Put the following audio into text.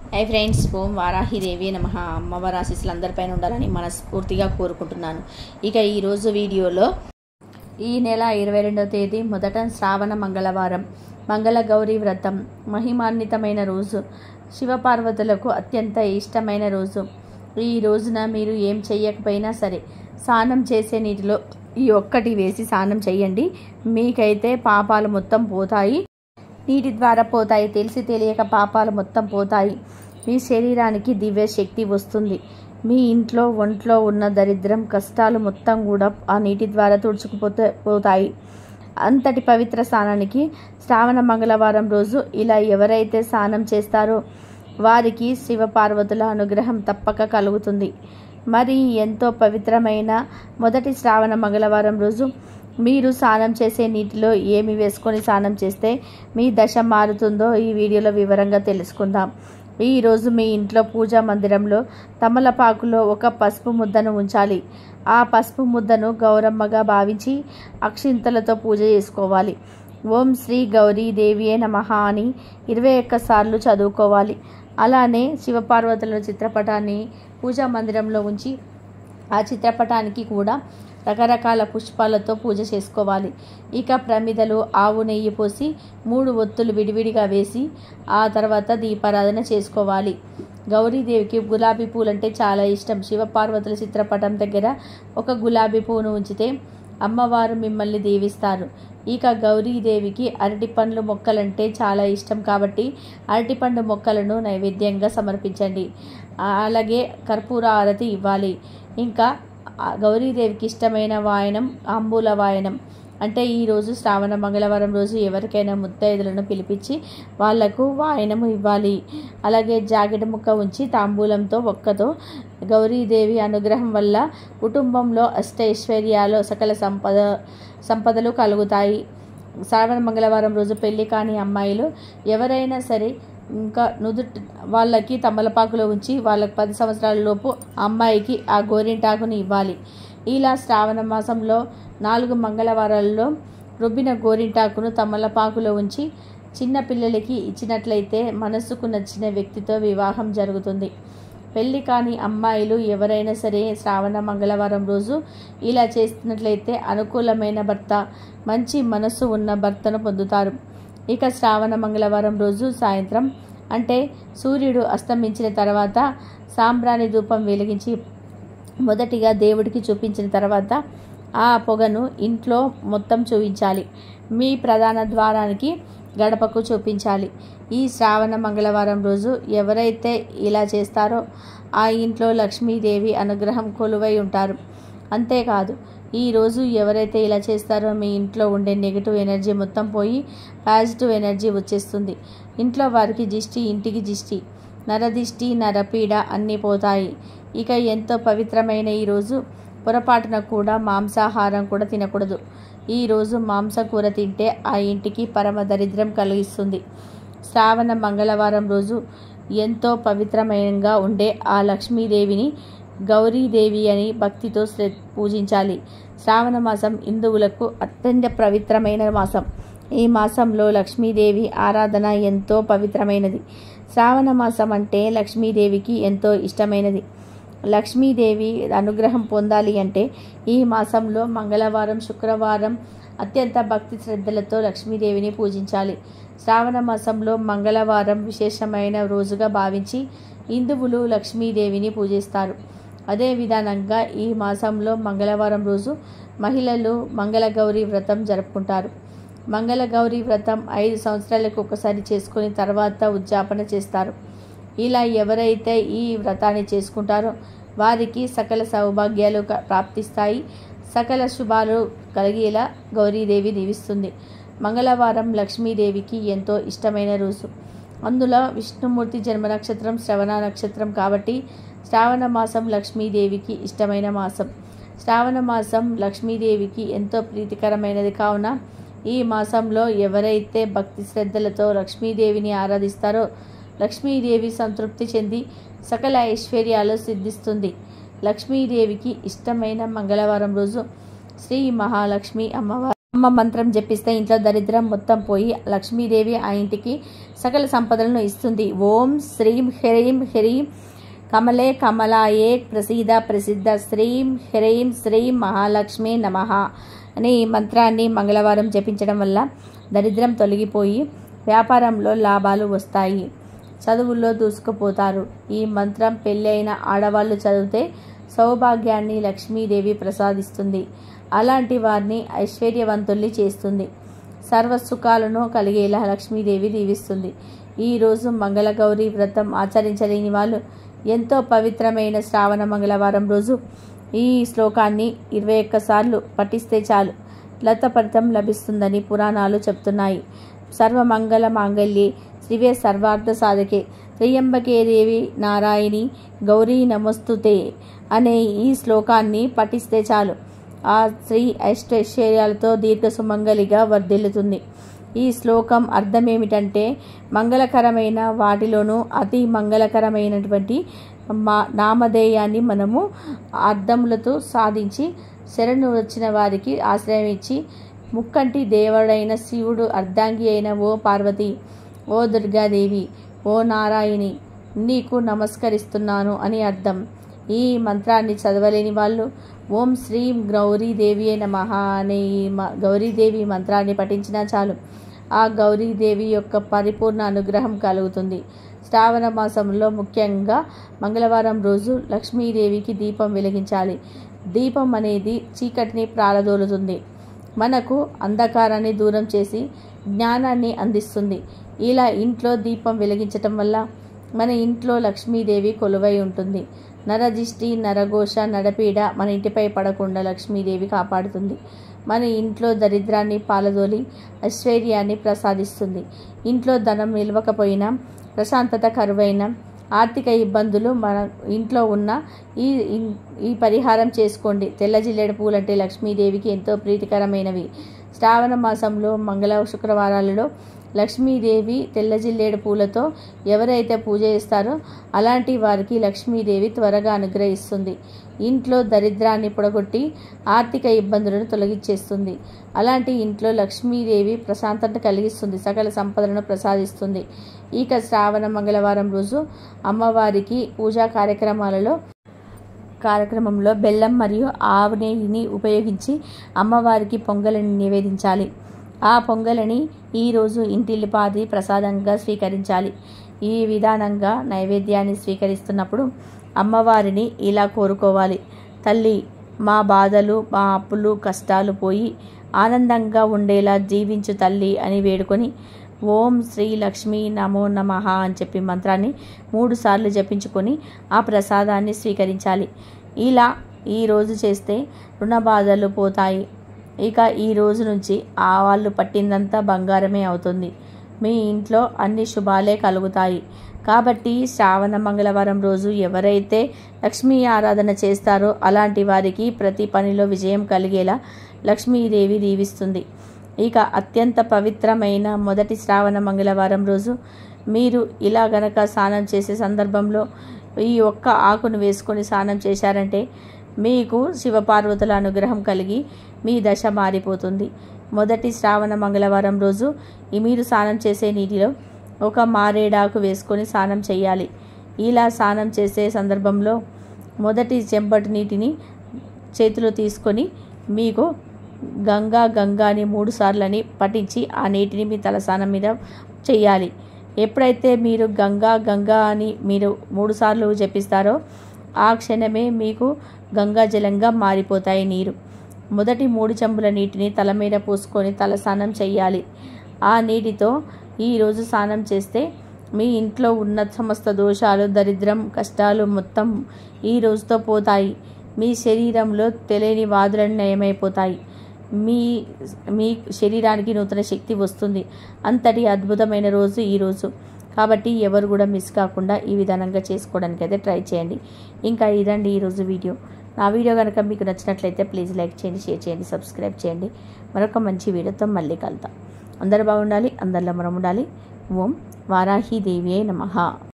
hi friends ఓం వారాహిదేవి నమ అమ్మవారి ఆశీస్సులు అందరిపైన ఉండాలని మనస్ఫూర్తిగా కోరుకుంటున్నాను ఇక ఈరోజు వీడియోలో ఈ నెల ఇరవై రెండవ తేదీ మొదట శ్రావణ మంగళవారం మంగళ గౌరీ వ్రతం మహిమాన్వితమైన రోజు శివపార్వతులకు అత్యంత ఇష్టమైన రోజు ఈ రోజున మీరు ఏం చెయ్యకపోయినా సరే స్నానం చేసే నీటిలో ఈ ఒక్కటి వేసి స్నానం చేయండి మీకైతే పాపాలు మొత్తం పోతాయి నీటి ద్వారా పోతాయి తెలిసి తెలియక పాపాలు మొత్తం పోతాయి మీ శరీరానికి దివ్య శక్తి వస్తుంది మీ ఇంట్లో ఒంట్లో ఉన్న దరిద్రం కష్టాలు మొత్తం కూడా ఆ నీటి ద్వారా తుడుచుకుపోతే పోతాయి అంతటి పవిత్ర స్నానానికి శ్రావణ మంగళవారం రోజు ఇలా ఎవరైతే స్నానం చేస్తారో వారికి శివపార్వతుల అనుగ్రహం తప్పక కలుగుతుంది మరి ఎంతో పవిత్రమైన మొదటి శ్రావణ మంగళవారం రోజు మీరు స్నానం చేసే నీటిలో ఏమి వేసుకొని స్నానం చేస్తే మీ దశ మారుతుందో ఈ వీడియోలో వివరంగా తెలుసుకుందాం ఈరోజు మీ ఇంట్లో పూజా మందిరంలో తమలపాకులో ఒక పసుపు ముద్దను ఉంచాలి ఆ పసుపు ముద్దను గౌరమ్మగా భావించి అక్షింతలతో పూజ చేసుకోవాలి ఓం శ్రీ గౌరీ దేవియే నమః అని ఇరవై ఒక్కసార్లు చదువుకోవాలి అలానే శివపార్వతుల చిత్రపటాన్ని పూజా మందిరంలో ఉంచి ఆ చిత్రపటానికి కూడా రకరకాల పుష్పాలతో పూజ చేసుకోవాలి ఇక ప్రమిదలు ఆవు నెయ్యి పోసి మూడు ఒత్తులు విడివిడిగా వేసి ఆ తర్వాత దీపారాధన చేసుకోవాలి గౌరీదేవికి గులాబీ పూలు అంటే చాలా ఇష్టం శివపార్వతుల చిత్రపటం దగ్గర ఒక గులాబీ పువ్వును ఉంచితే అమ్మవారు మిమ్మల్ని దీవిస్తారు ఇక గౌరీదేవికి అరటి పండ్లు మొక్కలంటే చాలా ఇష్టం కాబట్టి అరటిపండు మొక్కలను నైవేద్యంగా సమర్పించండి అలాగే కర్పూర ఆరతి ఇవ్వాలి ఇంకా ఆ గౌరీదేవికి ఇష్టమైన వాయనం ఆంబూల వాయనం అంటే ఈరోజు శ్రావణ మంగళవారం రోజు ఎవరికైనా ముత్తైదులను పిలిపించి వాళ్లకు వాయనము ఇవ్వాలి అలాగే జాకెట్ ముక్క ఉంచి తాంబూలంతో ఒక్కతో గౌరీదేవి అనుగ్రహం వల్ల కుటుంబంలో అష్టైశ్వర్యాలు సకల సంపద సంపదలు కలుగుతాయి శ్రావణ మంగళవారం రోజు పెళ్లి కాని అమ్మాయిలు ఎవరైనా సరే ఇంకా నుదుటి వాళ్ళకి తమలపాకులో ఉంచి వాళ్ళకి పది సంవత్సరాల లోపు అమ్మాయికి ఆ గోరింటాకుని ఇవ్వాలి ఇలా శ్రావణ మాసంలో నాలుగు మంగళవారాల్లో రుబ్బిన గోరింటాకును తమలపాకులో ఉంచి చిన్న పిల్లలకి ఇచ్చినట్లయితే మనసుకు నచ్చిన వ్యక్తితో వివాహం జరుగుతుంది పెళ్లి కాని అమ్మాయిలు ఎవరైనా సరే శ్రావణ మంగళవారం రోజు ఇలా చేస్తున్నట్లయితే అనుకూలమైన భర్త మంచి మనస్సు ఉన్న భర్తను పొందుతారు ఇక శ్రావణ మంగళవారం రోజు సాయంత్రం అంటే సూర్యుడు అస్తమించిన తర్వాత సాంబ్రాణి ధూపం వెలిగించి మొదటిగా దేవుడికి చూపించిన తర్వాత ఆ పొగను ఇంట్లో మొత్తం చూపించాలి మీ ప్రధాన ద్వారానికి గడపకు చూపించాలి ఈ శ్రావణ మంగళవారం రోజు ఎవరైతే ఇలా చేస్తారో ఆ ఇంట్లో లక్ష్మీదేవి అనుగ్రహం కొలువై ఉంటారు అంతేకాదు ఈరోజు ఎవరైతే ఇలా చేస్తారో మీ ఇంట్లో ఉండే నెగిటివ్ ఎనర్జీ మొత్తం పోయి పాజిటివ్ ఎనర్జీ వచ్చేస్తుంది ఇంట్లో వారికి దిష్టి ఇంటికి దిష్టి నరదిష్టి నరపీడ అన్నీ పోతాయి ఇక ఎంతో పవిత్రమైన ఈరోజు పొరపాటున కూడా మాంసాహారం కూడా తినకూడదు ఈరోజు మాంసకూర తింటే ఆ ఇంటికి పరమ దరిద్రం కలిగిస్తుంది శ్రావణ మంగళవారం రోజు ఎంతో పవిత్రమయంగా ఉండే ఆ లక్ష్మీదేవిని గౌరీదేవి అని భక్తితో పూజించాలి శ్రావణ మాసం హిందువులకు అత్యంత పవిత్రమైన మాసం ఈ మాసంలో లక్ష్మీదేవి ఆరాధన ఎంతో పవిత్రమైనది శ్రావణ మాసం అంటే లక్ష్మీదేవికి ఎంతో ఇష్టమైనది లక్ష్మీదేవి అనుగ్రహం పొందాలి అంటే ఈ మాసంలో మంగళవారం శుక్రవారం అత్యంత భక్తి శ్రద్ధలతో లక్ష్మీదేవిని పూజించాలి శ్రావణ మాసంలో మంగళవారం విశేషమైన రోజుగా భావించి హిందువులు లక్ష్మీదేవిని పూజిస్తారు అదే విధానంగా ఈ మాసంలో మంగళవారం రోజు మహిళలు మంగళగౌరి వ్రతం జరుపుకుంటారు మంగళగౌరి వ్రతం ఐదు సంవత్సరాలకు ఒకసారి చేసుకుని తర్వాత ఉద్యాపన చేస్తారు ఇలా ఎవరైతే ఈ వ్రతాన్ని చేసుకుంటారో వారికి సకల సౌభాగ్యాలు ప్రాప్తిస్తాయి సకల శుభాలు కలిగేలా గౌరీదేవి దీవిస్తుంది మంగళవారం లక్ష్మీదేవికి ఎంతో ఇష్టమైన రోజు అందులో విష్ణుమూర్తి జన్మ నక్షత్రం శ్రవణ నక్షత్రం కాబట్టి శ్రావణ మాసం లక్ష్మీదేవికి ఇష్టమైన మాసం శ్రావణ మాసం లక్ష్మీదేవికి ఎంతో ప్రీతికరమైనది కావున ఈ మాసంలో ఎవరైతే భక్తి శ్రద్ధలతో లక్ష్మీదేవిని ఆరాధిస్తారో లక్ష్మీదేవి సంతృప్తి చెంది సకల ఐశ్వర్యాలు సిద్ధిస్తుంది లక్ష్మీదేవికి ఇష్టమైన మంగళవారం రోజు శ్రీ మహాలక్ష్మి అమ్మవారి అమ్మ మంత్రం జపిస్తే ఇంట్లో దరిద్రం మొత్తం పోయి లక్ష్మీదేవి ఆ ఇంటికి సకల సంపదలను ఇస్తుంది ఓం శ్రీం హ్రీం హ్రీం కమలే కమలాయే ప్రసీద ప్రసిద్ధ శ్రీం హ్రీం శ్రీం మహాలక్ష్మి నమ అనే ఈ మంత్రాన్ని మంగళవారం జపించడం వల్ల దరిద్రం తొలగిపోయి వ్యాపారంలో లాభాలు వస్తాయి చదువుల్లో దూసుకుపోతారు ఈ మంత్రం పెళ్ళైన ఆడవాళ్ళు చదివితే సౌభాగ్యాన్ని లక్ష్మీదేవి ప్రసాదిస్తుంది అలాంటి వారిని ఐశ్వర్యవంతుల్ని చేస్తుంది సర్వ సుఖాలను కలిగేలా లక్ష్మీదేవి దీవిస్తుంది ఈరోజు మంగళగౌరి వ్రతం ఆచరించలేని వాళ్ళు ఎంతో పవిత్రమైన శ్రావణ మంగళవారం రోజు ఈ శ్లోకాన్ని ఇరవై ఒక్కసార్లు పఠిస్తే చాలు లత ఫలితం లభిస్తుందని పురాణాలు చెప్తున్నాయి సర్వమంగళ మాంగళ్యే శివే సర్వార్థ సాధకే త్రియంబకే దేవి నారాయణి గౌరీ నమస్తుతే అనే ఈ శ్లోకాన్ని పఠిస్తే చాలు ఆ స్త్రీ ఐష్టైశ్వర్యాలతో దీర్ఘ సుమంగలిగా వర్ధిల్లుతుంది ఈ శ్లోకం అర్థం ఏమిటంటే మంగళకరమైన వాటిలోనూ అతి మంగళకరమైనటువంటి మా నామధేయాన్ని మనము అర్థములతో సాధించి శరణు వచ్చిన వారికి ఆశ్రయం ఇచ్చి ముక్కంటి దేవుడైన శివుడు అర్ధాంగి అయిన ఓ పార్వతి ఓ దుర్గాదేవి ఓ నారాయణి నీకు నమస్కరిస్తున్నాను అని అర్థం ఈ మంత్రాన్ని చదవలేని వాళ్ళు ఓం శ్రీం గౌరీదేవి నమః అనే ఈ మ- గౌరీదేవి మంత్రాన్ని పఠించినా చాలు ఆ గౌరీదేవి యొక్క పరిపూర్ణ అనుగ్రహం కలుగుతుంది శ్రావణ మాసంలో ముఖ్యంగా మంగళవారం రోజు లక్ష్మీదేవికి దీపం వెలిగించాలి దీపం అనేది చీకటిని ప్రాలదోలుతుంది మనకు అంధకారాన్ని దూరం చేసి జ్ఞానాన్ని అందిస్తుంది ఇలా ఇంట్లో దీపం వెలిగించటం వల్ల మన ఇంట్లో లక్ష్మీదేవి కొలువై ఉంటుంది నరదిష్టి నరఘోష నడపీడ మన ఇంటిపై పడకుండా లక్ష్మీదేవి కాపాడుతుంది మన ఇంట్లో దరిద్రాన్ని పాలదోలి ఐశ్వర్యాన్ని ప్రసాదిస్తుంది ఇంట్లో ధనం నిలవకపోయినా ప్రశాంతత కరువైన ఆర్థిక ఇబ్బందులు మన ఇంట్లో ఉన్న ఈ ఇన్- ఈ పరిహారం చేసుకోండి తెల్ల జిల్లేడు పూలంటే లక్ష్మీదేవికి ఎంతో ప్రీతికరమైనవి శ్రావణ మాసంలో మంగళ శుక్రవారాలలో లక్ష్మీదేవి తెల్ల జిల్లేడు పూలతో ఎవరైతే పూజ చేస్తారో అలాంటి వారికి లక్ష్మీదేవి త్వరగా అనుగ్రహిస్తుంది ఇంట్లో దరిద్రాన్ని పొడగొట్టి ఆర్థిక ఇబ్బందులను తొలగించేస్తుంది అలాంటి ఇంట్లో లక్ష్మీదేవి ప్రశాంతత కలిగిస్తుంది సకల సంపదలను ప్రసాదిస్తుంది ఇక శ్రావణ మంగళవారం రోజు అమ్మవారికి పూజా కార్యక్రమాలలో కార్యక్రమంలో బెల్లం మరియు ఆవు నెయ్యిని ఉపయోగించి అమ్మవారికి పొంగలిని నివేదించాలి ఆ పొంగలిని ఈరోజు ఇంటిల్లిపాది ప్రసాదంగా స్వీకరించాలి ఈ విధానంగా నైవేద్యాన్ని స్వీకరిస్తున్నప్పుడు అమ్మవారిని ఇలా కోరుకోవాలి తల్లి మా బాధలు మా అప్పులు కష్టాలు పోయి ఆనందంగా ఉండేలా జీవించు తల్లి అని వేడుకొని ఓం శ్రీ లక్ష్మీ నమో నమః అని చెప్పి మంత్రాన్ని మూడు సార్లు జపించుకొని ఆ ప్రసాదాన్ని స్వీకరించాలి ఇలా ఈ రోజు చేస్తే రుణ బాధలు పోతాయి ఇక ఈ రోజు నుంచి ఆ వాళ్ళు పట్టిందంతా బంగారమే అవుతుంది మీ ఇంట్లో అన్ని శుభాలే కలుగుతాయి కాబట్టి శ్రావణ మంగళవారం రోజు ఎవరైతే లక్ష్మీ ఆరాధన చేస్తారో అలాంటి వారికి ప్రతి పనిలో విజయం కలిగేలా లక్ష్మీదేవి దీవిస్తుంది ఇక అత్యంత పవిత్రమైన మొదటి శ్రావణ మంగళవారం రోజు మీరు ఇలా గనక స్నానం చేసే సందర్భంలో ఈ ఒక్క ఆకును వేసుకొని స్నానం చేశారంటే మీకు శివపార్వతుల అనుగ్రహం కలిగి మీ దశ మారిపోతుంది మొదటి శ్రావణ మంగళవారం రోజు ఈ మీరు స్నానం చేసే నీటిలో ఒక మారేడాకు వేసుకొని స్నానం చేయాలి ఇలా స్నానం చేసే సందర్భంలో మొదటి చెంబటి నీటిని చేతిలో తీసుకొని మీకు గంగా గంగా అని మూడు సార్లని పఠించి ఆ నీటిని మీ తలస్నానం మీద చేయాలి ఎప్పుడైతే మీరు గంగా గంగా అని మీరు మూడు సార్లు జపిస్తారో ఆ క్షణమే మీకు గంగా జలంగా మారిపోతాయి నీరు మొదటి మూడు చెంబుల నీటిని తల మీద పూసుకొని తలస్నానం చేయాలి ఆ నీటితో ఈరోజు స్నానం చేస్తే మీ ఇంట్లో ఉన్న సమస్త దోషాలు దరిద్రం కష్టాలు మొత్తం ఈ రోజుతో పోతాయి మీ శరీరంలో తెలియని వాదులను నయమైపోతాయి మీ మీ శరీరానికి నూతన శక్తి వస్తుంది అంతటి అద్భుతమైన రోజు ఈ రోజు కాబట్టి ఎవరు కూడా మిస్ కాకుండా ఈ విధానంగా చేసుకోవడానికి అయితే ట్రై చేయండి ఇంకా ఇదండి ఈరోజు వీడియో నా వీడియో కనుక మీకు నచ్చినట్లయితే ప్లీజ్ లైక్ చేయండి షేర్ చేయండి సబ్స్క్రైబ్ చేయండి మరొక మంచి వీడియోతో మళ్ళీ కలుద్దాం అందరు బాగుండాలి అందరిలో మనం ఉండాలి ఓం వారాహి దేవియే నమః